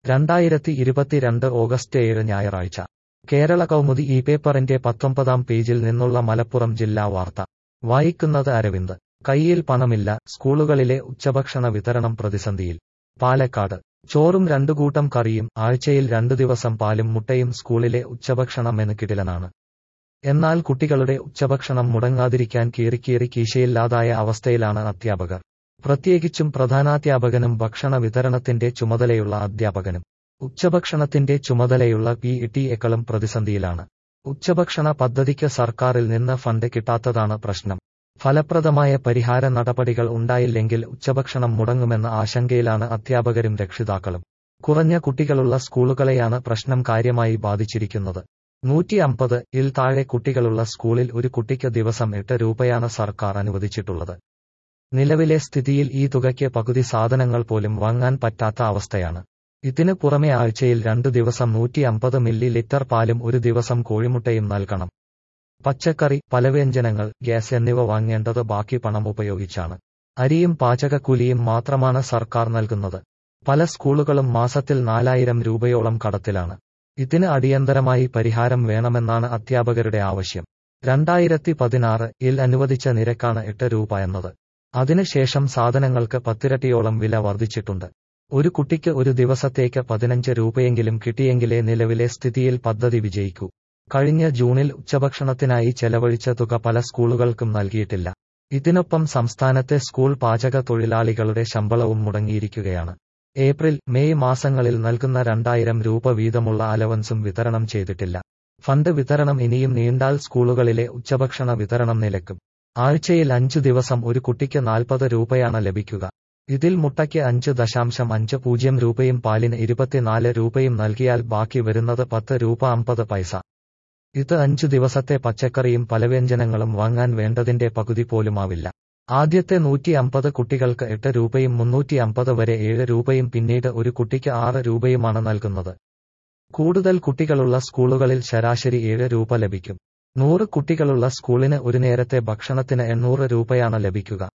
രണ്ടായിരത്തി ഇരുപത്തിരണ്ട് ഓഗസ്റ്റ് ഏഴ് ഞായറാഴ്ച കേരള കൗമുദി ഈ പേപ്പറിന്റെ പത്തൊമ്പതാം പേജിൽ നിന്നുള്ള മലപ്പുറം ജില്ലാ വാർത്ത വായിക്കുന്നത് അരവിന്ദ് കയ്യിൽ പണമില്ല സ്കൂളുകളിലെ ഉച്ചഭക്ഷണ വിതരണം പ്രതിസന്ധിയിൽ പാലക്കാട് ചോറും രണ്ടു കൂട്ടം കറിയും ആഴ്ചയിൽ രണ്ടു ദിവസം പാലും മുട്ടയും സ്കൂളിലെ ഉച്ചഭക്ഷണ മെനു കിടിലനാണ് എന്നാൽ കുട്ടികളുടെ ഉച്ചഭക്ഷണം മുടങ്ങാതിരിക്കാൻ കീറിക്കീറി കീശയില്ലാതായ അവസ്ഥയിലാണ് അധ്യാപകർ പ്രത്യേകിച്ചും പ്രധാനാധ്യാപകനും ഭക്ഷണ വിതരണത്തിന്റെ ചുമതലയുള്ള അധ്യാപകനും ഉച്ചഭക്ഷണത്തിന്റെ ചുമതലയുള്ള പി ടിഎക്കളും പ്രതിസന്ധിയിലാണ് ഉച്ചഭക്ഷണ പദ്ധതിക്ക് സർക്കാരിൽ നിന്ന് ഫണ്ട് കിട്ടാത്തതാണ് പ്രശ്നം ഫലപ്രദമായ പരിഹാര നടപടികൾ ഉണ്ടായില്ലെങ്കിൽ ഉച്ചഭക്ഷണം മുടങ്ങുമെന്ന ആശങ്കയിലാണ് അധ്യാപകരും രക്ഷിതാക്കളും കുറഞ്ഞ കുട്ടികളുള്ള സ്കൂളുകളെയാണ് പ്രശ്നം കാര്യമായി ബാധിച്ചിരിക്കുന്നത് നൂറ്റി അമ്പത് ഇൽ താഴെ കുട്ടികളുള്ള സ്കൂളിൽ ഒരു കുട്ടിക്ക് ദിവസം എട്ട് രൂപയാണ് സർക്കാർ അനുവദിച്ചിട്ടുള്ളത് നിലവിലെ സ്ഥിതിയിൽ ഈ തുകയ്ക്ക് പകുതി സാധനങ്ങൾ പോലും വാങ്ങാൻ പറ്റാത്ത അവസ്ഥയാണ് ഇതിന് പുറമെ ആഴ്ചയിൽ രണ്ടു ദിവസം നൂറ്റി അമ്പത് മില്ലി ലിറ്റർ പാലും ഒരു ദിവസം കോഴിമുട്ടയും നൽകണം പച്ചക്കറി പലവ്യഞ്ജനങ്ങൾ ഗ്യാസ് എന്നിവ വാങ്ങേണ്ടത് ബാക്കി പണം ഉപയോഗിച്ചാണ് അരിയും പാചകക്കൂലിയും മാത്രമാണ് സർക്കാർ നൽകുന്നത് പല സ്കൂളുകളും മാസത്തിൽ നാലായിരം രൂപയോളം കടത്തിലാണ് ഇതിന് അടിയന്തരമായി പരിഹാരം വേണമെന്നാണ് അധ്യാപകരുടെ ആവശ്യം രണ്ടായിരത്തി പതിനാറ് ഇൽ അനുവദിച്ച നിരക്കാണ് എട്ട് രൂപ എന്നത് അതിനുശേഷം സാധനങ്ങൾക്ക് പത്തിരട്ടിയോളം വില വർദ്ധിച്ചിട്ടുണ്ട് ഒരു കുട്ടിക്ക് ഒരു ദിവസത്തേക്ക് പതിനഞ്ച് രൂപയെങ്കിലും കിട്ടിയെങ്കിലേ നിലവിലെ സ്ഥിതിയിൽ പദ്ധതി വിജയിക്കൂ കഴിഞ്ഞ ജൂണിൽ ഉച്ചഭക്ഷണത്തിനായി ചെലവഴിച്ച തുക പല സ്കൂളുകൾക്കും നൽകിയിട്ടില്ല ഇതിനൊപ്പം സംസ്ഥാനത്തെ സ്കൂൾ പാചക തൊഴിലാളികളുടെ ശമ്പളവും മുടങ്ങിയിരിക്കുകയാണ് ഏപ്രിൽ മെയ് മാസങ്ങളിൽ നൽകുന്ന രണ്ടായിരം രൂപ വീതമുള്ള അലവൻസും വിതരണം ചെയ്തിട്ടില്ല ഫണ്ട് വിതരണം ഇനിയും നീണ്ടാൽ സ്കൂളുകളിലെ ഉച്ചഭക്ഷണ വിതരണം നിലക്കും ആഴ്ചയിൽ അഞ്ചു ദിവസം ഒരു കുട്ടിക്ക് നാൽപ്പത് രൂപയാണ് ലഭിക്കുക ഇതിൽ മുട്ടയ്ക്ക് അഞ്ച് ദശാംശം അഞ്ച് പൂജ്യം രൂപയും പാലിന് ഇരുപത്തിനാല് രൂപയും നൽകിയാൽ ബാക്കി വരുന്നത് പത്ത് രൂപ അമ്പത് പൈസ ഇത് അഞ്ചു ദിവസത്തെ പച്ചക്കറിയും പലവ്യഞ്ജനങ്ങളും വാങ്ങാൻ വേണ്ടതിന്റെ പകുതി പോലുമാവില്ല ആദ്യത്തെ നൂറ്റി അമ്പത് കുട്ടികൾക്ക് എട്ട് രൂപയും മുന്നൂറ്റി അമ്പത് വരെ ഏഴ് രൂപയും പിന്നീട് ഒരു കുട്ടിക്ക് ആറ് രൂപയുമാണ് നൽകുന്നത് കൂടുതൽ കുട്ടികളുള്ള സ്കൂളുകളിൽ ശരാശരി ഏഴ് രൂപ ലഭിക്കും നൂറ് കുട്ടികളുള്ള സ്കൂളിന് ഒരു നേരത്തെ ഭക്ഷണത്തിന് എണ്ണൂറ് രൂപയാണ് ലഭിക്കുക